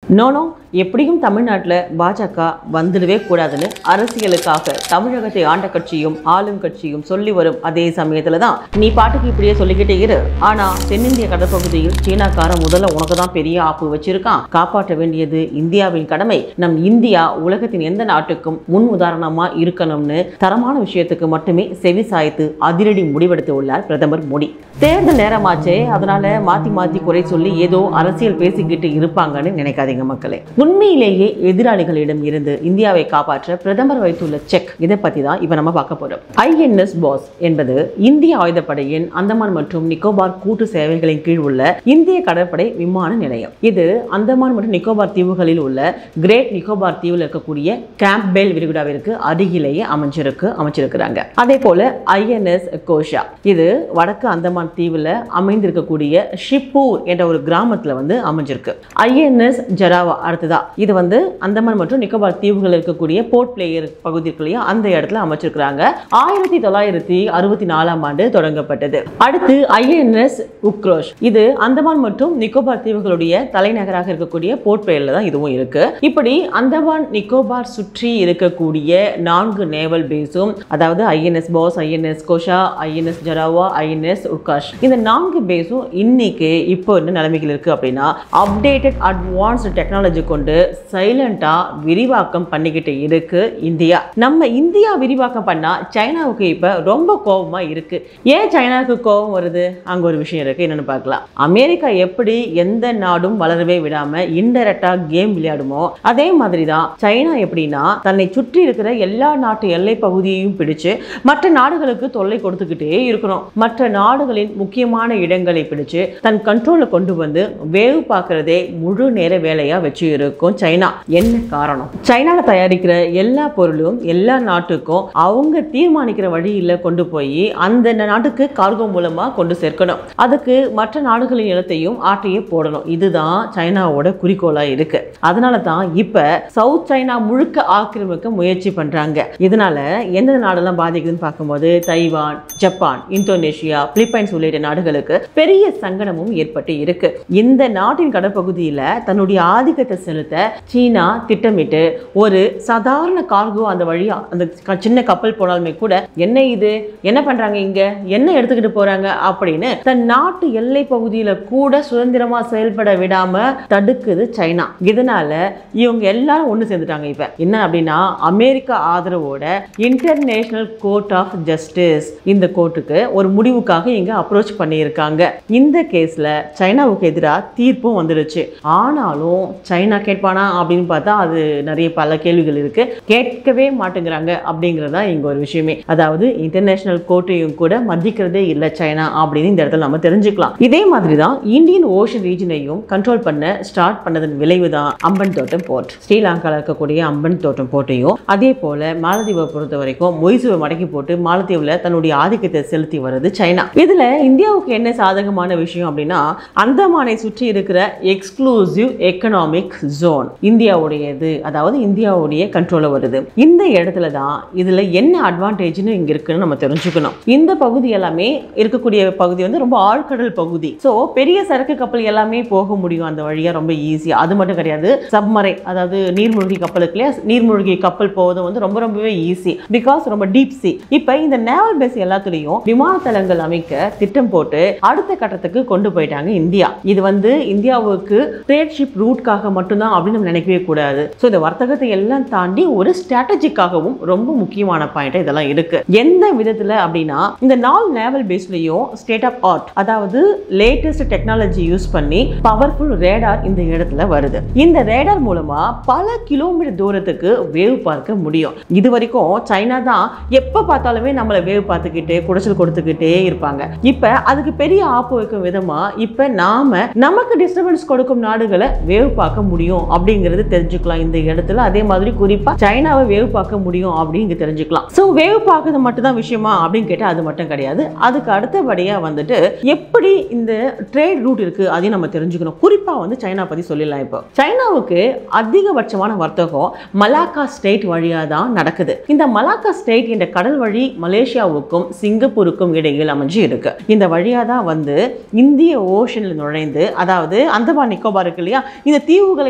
no no எப்படியும் தமிழ்நாட்டில் பாஜக வந்துடவே கூடாதுன்னு அரசியலுக்காக தமிழகத்தை ஆண்ட கட்சியும் ஆளும் கட்சியும் சொல்லி வரும் அதே சமயத்தில் தான் நீ பாட்டுக்கு இப்படியே சொல்லிக்கிட்டே இரு ஆனா தென்னிந்திய கடற்பகுதியில் சீனாக்காரன் முதல்ல உனக்கு தான் பெரிய ஆப்பு வச்சிருக்கான் காப்பாற்ற வேண்டியது இந்தியாவின் கடமை நம் இந்தியா உலகத்தின் எந்த நாட்டுக்கும் முன் உதாரணமா இருக்கணும்னு தரமான விஷயத்துக்கு மட்டுமே செவி சாய்த்து அதிரடி முடிவெடுத்து உள்ளார் பிரதமர் மோடி தேர்தல் நேரமாச்சே அதனால மாத்தி மாத்தி குறை சொல்லி ஏதோ அரசியல் பேசிக்கிட்டு இருப்பாங்கன்னு நினைக்காதீங்க மக்களே உண்மையிலேயே எதிராளிகளிடம் இருந்து இந்தியாவை காப்பாற்ற பிரதமர் வைத்துள்ள செக் இதை பத்தி தான் இப்ப நம்ம பார்க்க போறோம் ஐஎன்எஸ் பாஸ் என்பது இந்திய ஆயுதப்படையின் அந்தமான் மற்றும் நிக்கோபார் கூட்டு சேவைகளின் கீழ் உள்ள இந்திய கடற்படை விமான நிலையம் இது அந்தமான் மற்றும் நிக்கோபார் தீவுகளில் உள்ள கிரேட் நிக்கோபார் தீவில் இருக்கக்கூடிய கேம்ப்பேல் விரிகுடாவிற்கு அருகிலேயே அமைஞ்சிருக்கு அமைச்சிருக்கிறாங்க அதே போல ஐஎன்எஸ் கோஷா இது வடக்கு அந்தமான் தீவில் அமைந்திருக்கக்கூடிய ஷிப்பூர் என்ற ஒரு கிராமத்துல வந்து அமைஞ்சிருக்கு ஐஎன்எஸ் ஜராவா அடுத்ததா இது வந்து அந்தமான் மற்றும் நிக்கோபார் தீவுகள் இருக்கக்கூடிய போர்ட் பிளேயர் பகுதி இருக்கு இல்லையா அந்த இடத்துல அமைச்சிருக்கிறாங்க ஆயிரத்தி தொள்ளாயிரத்தி அறுபத்தி நாலாம் ஆண்டு தொடங்கப்பட்டது அடுத்து ஐஎன்எஸ் உக்ரோஷ் இது அந்தமான் மற்றும் நிக்கோபார் தீவுகளுடைய தலைநகராக இருக்கக்கூடிய போர்ட் பிளேயர்ல தான் இதுவும் இருக்கு இப்படி அந்தமான் நிக்கோபார் சுற்றி இருக்கக்கூடிய நான்கு நேவல் பேஸும் அதாவது INS Baaz INS Kohassa INS Jarawa INS Utkrosh இந்த நான்கு பேஸும் இன்னைக்கு இப்போ என்ன நிலைமைகள் இருக்கு அப்படின்னா அப்டேட்டட் அட்வான்ஸ்டு டெக்னாலஜி கொண்டு சைலண்டா விரிவாக்கம் பண்ணிக்கிட்டு இருக்கு இந்தியா நம்ம இந்தியா விரிவாக்கம் பண்ணா சைனாவுக்கு இப்ப ரொம்ப கோபமா இருக்கு ஏன் சைனாவுக்கு கோபம் வருது அங்க ஒரு விஷயம் இருக்கு என்னன்னு பார்க்கலாம் அமெரிக்கா எப்படி எந்த நாடும் வளரவே விடாம இன்டெரக்டா கேம் விளையாடுமோ அதே மாதிரி தான் சைனா எப்படின்னா தன்னை சுற்றி இருக்கிற எல்லா நாட்டு எல்லை பகுதியையும் பிடிச்சு மற்ற நாடுகளுக்கு தொல்லை கொடுத்துக்கிட்டே இருக்கணும் மற்ற நாடுகளின் முக்கியமான இடங்களை பிடிச்சு தன் கண்ட்ரோல்ல கொண்டு வந்து வேவு பார்க்கறதே முழு நேர வேலையா வச்சு இருக்கும் சைனா என்ன காரணம் சைனால தயாரிக்கிற எல்லா பொருளும் எல்லா நாட்டுக்கும் அவங்க தீர்மானிக்கிற வழியில கொண்டு போய் அந்த நாட்டுக்கு கார்கோ மூலமா கொண்டு சேர்க்கணும் அதுக்கு மற்ற நாடுகளின் நிலத்தையும் ஆட்டையே போடணும் இதுதான் சைனாவோட குறிக்கோளா இருக்கு அதனால தான் இப்ப சவுத் சைனா முழுக்க ஆக்கிரமிக்க முயற்சி பண்றாங்க இதனால எந்தெந்த நாடெல்லாம் பாதிக்குதுன்னு பார்க்கும்போது தைவான் ஜப்பான் இந்தோனேஷியா பிலிப்பைன்ஸ் உள்ளிட்ட நாடுகளுக்கு பெரிய சங்கடமும் ஏற்பட்டு இருக்கு இந்த நாட்டின் கடற்பகுதியில தன்னுடைய ஆதிக்கத்தை செலுத்த சீனா திட்டமிட்டு ஒரு சாதாரண கார்கோ அந்த வழியா அந்த க- சின்ன கப்பல் போனாலுமே கூட என்ன இது என்ன பண்றாங்க இங்க என்ன எடுத்துக்கிட்டு போறாங்க அப்படின்னு தன் நாட்டு எல்லை பகுதியில கூட சுதந்திரமா செயல்பட விடாம தடுக்குது சைனா இதனால இவங்க எல்லாரும் ஒண்ணு சேர்ந்துட்டாங்க இப்ப என்ன அப்படின்னா அமெரிக்கா ஆதரவோட இன்டர்நேஷனல் கோர்ட் ஆஃப் ஜஸ்டிஸ் இந்த கோர்ட்டுக்கு ஒரு முடிவுக்காக இங்க அப்ரோச் பண்ணியிருக்காங்க இந்த கேஸ்ல சைனாவுக்கு எதிராக தீர்ப்பும் வந்துடுச்சு ஆனாலும் சைனா கேட்பானா அப்படின்னு பார்த்தா அது நிறைய பல கேள்விகள் இருக்கு கேட்கவே மாட்டேங்கிறாங்க அப்படிங்கிறதா இங்க ஒரு விஷயமே அதாவது இன்டர்நேஷனல் கோர்ட்டையும் கூட மதிக்கிறதே இல்லை சைனா அப்படின்னு இந்த இடத்துல நம்ம தெரிஞ்சுக்கலாம் இதே மாதிரி தான் இந்தியன் ஓஷன் ரீஜனையும் கண்ட்ரோல் பண்ண ஸ்டார்ட் பண்ணதன் விளைவு தான் அம்பன் தோட்டம் போர்ட் ஸ்ரீலங்காவில் இருக்கக்கூடிய அம்பன் தோட்டம் போர்ட்டையும் அதே போல மாலத்தீவை பொறுத்த வரைக்கும் மொய்சுவை மடக்கி போட்டு மாலத்தீவில் தன்னுடைய ஆதிக்கத்தை செலுத்தி வருது சைனா இதுல இந்தியாவுக்கு என்ன சாதகமான விஷயம் அப்படின்னா அந்தமானை சுற்றி இருக்கிற எக்ஸ்க்ளூசிவ் எக்கனாமிக் ஜோன் இந்தியாவுடையது அதாவது இந்தியாவுடைய கண்ட்ரோல வருது இந்த இடத்துல தான் இதுல என்ன அட்வான்டேஜ்னு இங்க இருக்குன்னு நம்ம தெரிஞ்சுக்கணும் இந்த பகுதி எல்லாமே இருக்கக்கூடிய பகுதி வந்து ரொம்ப ஆழ்கடல் பகுதி ஸோ பெரிய சரக்கு கப்பல் எல்லாமே போக முடியும் அந்த வழியா ரொம்ப ஈஸி அது மட்டும் கிடையாது சப்மரை அதாவது நீர்மூழ்கி கப்பலுக்கு இல்லையா நீர்மூழ்கி கப்பல் போவது வந்து ரொம்ப ரொம்பவே ஈஸி பிகாஸ் ரொம்ப டீப் சி இப்போ இந்த நேவல் பேஸ் எல்லாத்துலேயும் விமான தளங்கள் அமைக்க திட்டம் போட்டு அடுத்த கட்டத்துக்கு கொண்டு போயிட்டாங்க இந்தியா இது வந்து இந்தியாவுக்கு ட்ரேட் ஷிப் ரூட்காக மட்டும்தான் அப்படின்னு நம்ம நினைக்கவே கூடாது ஸோ இந்த வர்த்தகத்தை எல்லாம் தாண்டி ஒரு ஸ்ட்ராட்டஜிக்காகவும் ரொம்ப முக்கியமான பாயிண்ட் இதெல்லாம் இருக்கு எந்த விதத்துல அப்படின்னா இந்த நாலு நேவல் பேஸ்லயும் ஸ்டேட் ஆஃப் ஆர்ட் அதாவது லேட்டஸ்ட் டெக்னாலஜி யூஸ் பண்ணி பவர்ஃபுல் ரேடார் இந்த இடத்துல வருது இந்த ரேடார் மூலமா பல கிலோமீட்டர் தூரத்துக்கு வேவ் பார்க்க முடியும் இது வரைக்கும் சைனா தான் எப்ப பார்த்தாலுமே நம்மளை வேவ் பார்த்துக்கிட்டு குடைச்சல் கொடுத்துக்கிட்டே இருப்பாங்க இப்ப அதுக்கு பெரிய ஆப்பு வைக்கும் விதமா இப்ப நாம நமக்கு டிஸ்டர்பன்ஸ் கொடுக்கும் நாடுகளை வேவ் பார்க்க முடியும் அப்படிங்கிறது தெரிஞ்சுக்கலாம் இந்த இடத்துல அதே மாதிரி குறிப்பா சைனாவை வேவ் பார்க்க முடியும் அப்படின்னு இங்க தெரிஞ்சுக்கலாம் ஸோ வேவ் பார்க்கறது மட்டும் தான் விஷயமா அப்படின்னு கேட்டா அது மட்டும் கிடையாது அதுக்கு அடுத்தபடியா வந்துட்டு எப்படி இந்த ட்ரேட் ரூட் இருக்கு அதையும் நம்ம தெரிஞ்சுக்கணும் குறிப்பா வந்து சைனா பத்தி சொல்லிடலாம் இப்போ சைனாவுக்கு அதிகபட்சமான வர்த்தகம் மலாக்கா ஸ்டேட் வழியா தான் நடக்குது இந்த மலாக்கா ஸ்டேட் என்ற கடல் வழி மலேசியாவுக்கும் சிங்கப்பூருக்கும் இடையில் அமைஞ்சு இருக்கு இந்த வழியா தான் வந்து இந்திய ஓஷனில் நுழைந்து அதாவது அந்தமான் நிக்கோபார் இருக்கு இல்லையா இந்த தீவுகளை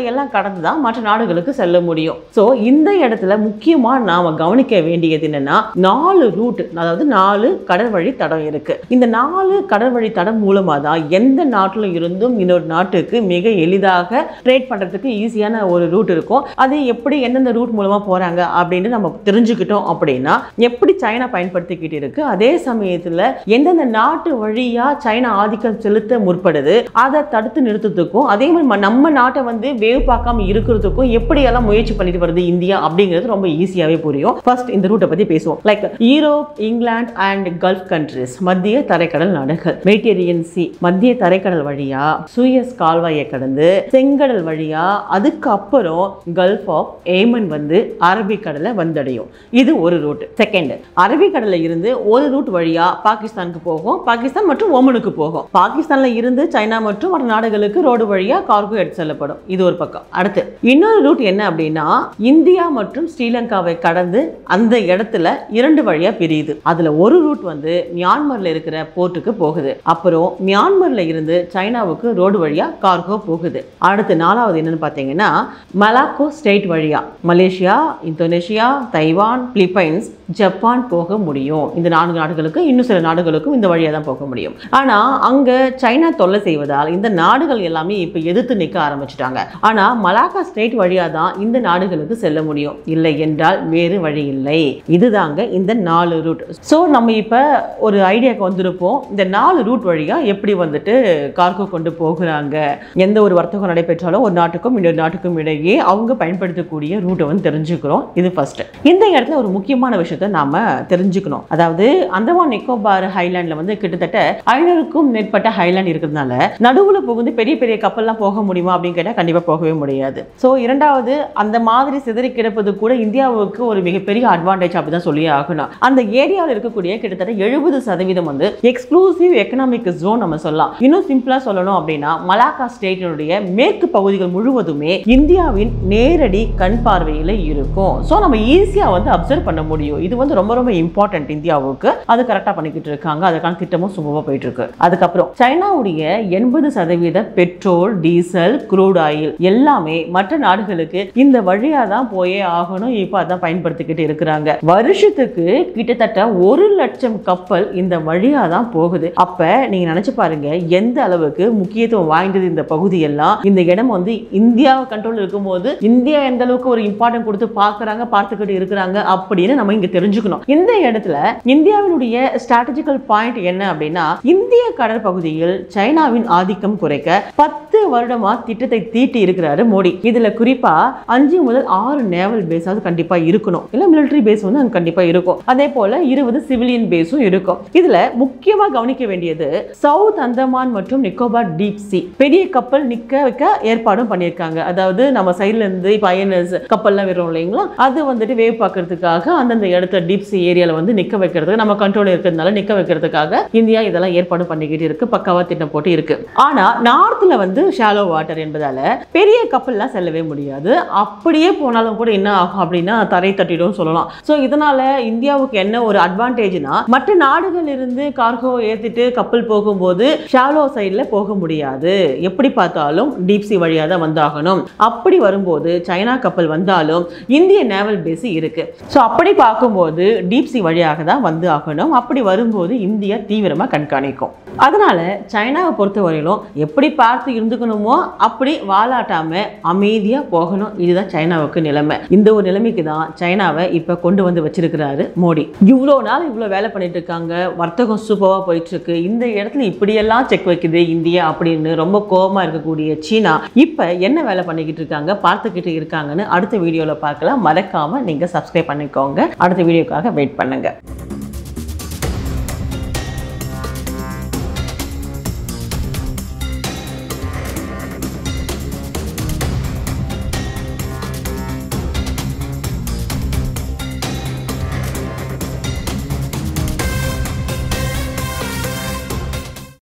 எல்லாம் கடந்து தான் மற்ற நாடுகளுக்கு செல்ல முடியும் ஸோ இந்த இடத்துல முக்கியமா நாம கவனிக்க வேண்டியது என்னன்னா நாலு ரூட் அதாவது நாலு கடல் வழி தடம் இருக்கு இந்த நாலு கடல் வழி தடம் மூலமா தான் எந்த நாட்டில் இருந்தும் இன்னொரு நாட்டுக்கு மிக எளிதாக ட்ரேட் பண்றதுக்கு ஈஸியான ஒரு ரூட் இருக்கும் அது எப்படி எந்தெந்த ரூட் மூலமா போறாங்க அப்படின்னு நம்ம தெரிஞ்சுக்கிட்டோம் அப்படின்னா எப்படி சைனா பயன்படுத்திக்கிட்டு இருக்கு அதே சமயத்துல எந்தெந்த நாட்டு வழியா சைனா ஆதிக்கம் செலுத்த முற்படுது அதை தடுத்து நிறுத்தத்துக்கும் அதே மாதிரி ம- நம்ம நாட்டை வந்து வேவ் பார்க்காம இருக்கிறதுக்கும் எப்படி எல்லாம் முயற்சி பண்ணிட்டு வருது இந்தியா அப்படிங்கிறது ரொம்ப ஈஸியாவே புரியும் ஃபர்ஸ்ட் இந்த ரூட்டை பத்தி பேசுவோம் like Europe England and gulf countries மத்திய தரைக்கடல் நாடுகள் மெடிட்டேரியன் சி மத்திய தரைக்கடல் வழியா சூயஸ் கால்வாயை கடந்து செங்கடல் வழியா அதுக்கப்புறம் கல்ஃப் ஆஃப் ஏமன் வந்து அரபிக்கடலை வந்தடையும் இது ஒரு ரூட் செகண்ட் அரபிக்கடல்ல இருந்து ஒரு ரூட் வழியா பாகிஸ்தானுக்கு போகும் பாகிஸ்தான் மற்றும் ஓமனுக்கு போகும் பாகிஸ்தான்ல இருந்து சைனா மற்றும் மற்ற நாடுகளுக்கு ரோடு வழியா கார்கோ எடுத்து செல்லப்படும் இது ஒரு பக்கம் அடுத்து இன்னொரு ரூட் என்ன அப்படின்னா இந்தியா மற்றும் ஸ்ரீலங்காவை கடந்து அந்த இடத்துல இரண்டு வழியா பிரியுது அதுல ஒரு ரூட் வந்து மியான்மர்ல இருக்கிற போர்ட்டுக்கு போகுது அப்புறம் மியான்மர்ல இருந்து சைனாவுக்கு ரோடு வழியா கார்கோ போகுது அடுத்து நாலாவது என்னன்னு பார்த்தீங்கன்னா மலாக்கோ ஸ்டேட் வழியா Malaysia Indonesia Taiwan Philippines Japan போக முடியும் இந்த நான்கு நாடுகளுக்கு இன்னும் சில நாடுகளுக்கும் இந்த வழியாக தான் போக முடியும் ஆனால் அங்கே சைனா தொல்லை செய்வதால் இந்த நாடுகள் எல்லாமே இப்போ எதிர்த்து நிற்க ஆரம்பிச்சிட்டாங்க ஆனால் மலாக்கா ஸ்டேட் வழியாக தான் இந்த நாடுகளுக்கு செல்ல முடியும் இல்லை என்றால் வேறு வழி இல்லை இதுதாங்க இந்த நாலு ரூட் ஸோ நம்ம இப்போ ஒரு ஐடியாவுக்கு வந்திருப்போம் இந்த நாலு ரூட் வழியாக எப்படி வந்துட்டு கார்கோ கொண்டு போகிறாங்க எந்த ஒரு வர்த்தகம் நடைபெற்றாலும் ஒரு நாட்டுக்கும் இன்னொரு நாட்டுக்கும் இடையே அவங்க பயன்படுத்தக்கூடிய ரூட்டை வந்து தெரிஞ்சுக்கிறோம் இது ஃபர்ஸ்ட் இந்த இடத்துல ஒரு முக்கியமான விஷயத்தை நாம தெரிஞ்சுக்கணும் அதாவது அந்தமான் நிக்கோபார் ஹைலாண்ட்ல வந்து கிட்டத்தட்ட ஐநூறுக்கும் மேற்பட்ட ஹைலாண்ட் இருக்கிறதுனால நடுவுல புகுந்து பெரிய பெரிய கப்பல்லாம் போக முடியுமா அப்படின்னு கேட்டால் கண்டிப்பா போகவே முடியாது ஸோ இரண்டாவது அந்த மாதிரி சிதறி கிடப்பது கூட இந்தியாவுக்கு ஒரு மிகப்பெரிய அட்வான்டேஜ் அப்படிதான் சொல்லி ஆகணும் அந்த ஏரியாவில் இருக்கக்கூடிய கிட்டத்தட்ட எழுபது சதவீதம் வந்து எக்ஸ்க்ளூசிவ் எக்கனாமிக் ஜோன் நம்ம சொல்லலாம் இன்னும் சிம்பிளா சொல்லணும் அப்படின்னா மலாக்கா ஸ்டேட்டினுடைய மேற்கு பகுதிகள் முழுவதுமே இந்தியாவின் நேரடி கண் பார்வையில் இருக்கும் ஸோ நம்ம ஈஸியாக வந்து அப்சர்வ் பண்ண முடியும் இது வந்து ரொம்ப ரொம்ப இம்பார்ட்டன்ட் இந்தியாவுக்கு அது கரெக்டாக பண்ணிக்கிட்டு இருக்காங்க அதுக்கான திட்டமும் சுமூகமாக போயிட்டு இருக்கு அதுக்கப்புறம் சைனாவுடைய எண்பது சதவீத பெட்ரோல் டீசல் குரூட் ஆயில் எல்லாமே மற்ற நாடுகளுக்கு இந்த வழியாக தான் போயே ஆகணும் இப்போ அதான் பயன்படுத்திக்கிட்டு இருக்கிறாங்க வருஷத்துக்கு கிட்டத்தட்ட ஒரு லட்சம் கப்பல் இந்த வழியாக தான் போகுது அப்ப நீங்க நினைச்சு பாருங்க எந்த அளவுக்கு முக்கியத்துவம் வாய்ந்தது இந்த பகுதி எல்லாம் இந்த இடம் வந்து இந்தியா கண்ட்ரோல் இருக்கும்போது இந்தியா எந்த அளவுக்கு ஒரு இம்பார்ட்டன்ட் கொடுத்து பார்க்கறாங்க பார்த்துக்கிட்டு இருக்கிறாங்க அப்படின்னு நம்ம இங்க தெரிஞ்சுக்கணும் இந்த இடத்துல இந்தியாவினுடைய ஸ்ட்ராட்டஜிக்கல் பாயிண்ட் என்ன அப்படின்னா இந்திய கடற்பகுதியில் சைனாவின் ஆதிக்கம் குறைக்க பத்து வருடமா திட்டத்தை தீட்டி இருக்கிறாரு மோடி இதுல குறிப்பா அஞ்சு முதல் ஆறு நேவல் பேஸாவது கண்டிப்பா இருக்கணும் இல்ல மிலிட்டரி பேஸ் வந்து அங்க கண்டிப்பா இருக்கும் அதே போல இருபது சிவிலியன் பேஸும் இருக்கும் இதுல முக்கியமா கவனிக்க வேண்டியது சவுத் அந்தமான் மற்றும் நிக்கோபார் டீப் சி பெரிய கப்பல் நிக்க வைக்க ஏற்பாடும் பண்ணியிருக்காங்க அதாவது நம்ம சைட்ல இருந்து இப்போ ஐஎன்எஸ் கப்பல்லாம் வரும் இல்லைங்களா அது வந்துட்டு வேவ் பார்க்கறதுக்காக அந்தந்த இடத்த டீப் சி ஏரியால வந்து நிக்க வைக்கிறதுக்கு நம்ம கண்ட்ரோல் இருக்கிறதுனால நிக்க வைக்கிறதுக்காக இந்தியா இதெல்லாம் ஏற்பாடு பண்ணிக்கிட்டு இருக்கு பக்காவா திட்டம் போட்டு இருக்கு ஆனா நார்த்ல வந்து ஷாலோ வாட்டர் என்பதால பெரிய கப்பல்லாம் செல்லவே முடியாது அப்படியே போனாலும் கூட என்ன ஆகும் அப்படின்னா தரை தட்டிடும் சொல்லலாம் ஸோ இதனால இந்தியாவுக்கு என்ன ஒரு அட்வான்டேஜ்னா மற்ற நாடுகள் இருந்து கார்கோ ஏத்திட்டு கப்பல் போகும்போது ஷாலோ சைடில் போக முடியாது எப்படி பார்த்தாலும் டீப் சி வழியாக தான் வந்தாகணும் அப்படி வரும்போது சைனா கப்பல் வந்தாலும் இந்திய நேவல் பேஸ் இருக்கு ஸோ அப்படி பார்க்கும்போது டீப் சி வழியாக தான் வந்து ஆகணும் அப்படி வரும்போது இந்தியா தீவிரமாக கண்காணிக்கும் அதனால சைனாவை பொறுத்தவரையிலும் எப்படி பார்த்து இருந்துக்கணுமோ அப்படி வாலாட்டாம அமைதியா போகணும் இதுதான் சைனாவுக்கு நிலைமை இந்த ஒரு நிலைமைக்கு தான் சைனாவை இப்ப கொண்டு வந்து வச்சிருக்கிறாரு மோடி இவ்வளோ நாள் இவ்வளோ வேலை பண்ணிட்டு இருக்காங்க வர்த்தகம் சூப்பராக போயிட்டு இருக்கு இந்த இடத்துல இப்படியெல்லாம் செக் வைக்குது இந்தியா அப்படின்னு ரொம்ப கோபமா இருக்கக்கூடிய சீனா இப்ப என்ன வேலை பண்ணிக்கிட்டு இருக்காங்க பார்த்துக்கிட்டு இருக்காங்கன்னு அடுத்த வீடியோல பார்க்கலாம் மறக்காம நீங்க சப்ஸ்கிரைப் பண்ணிக்கோங்க அடுத்த வீடியோக்காக வெயிட் பண்ணுங்க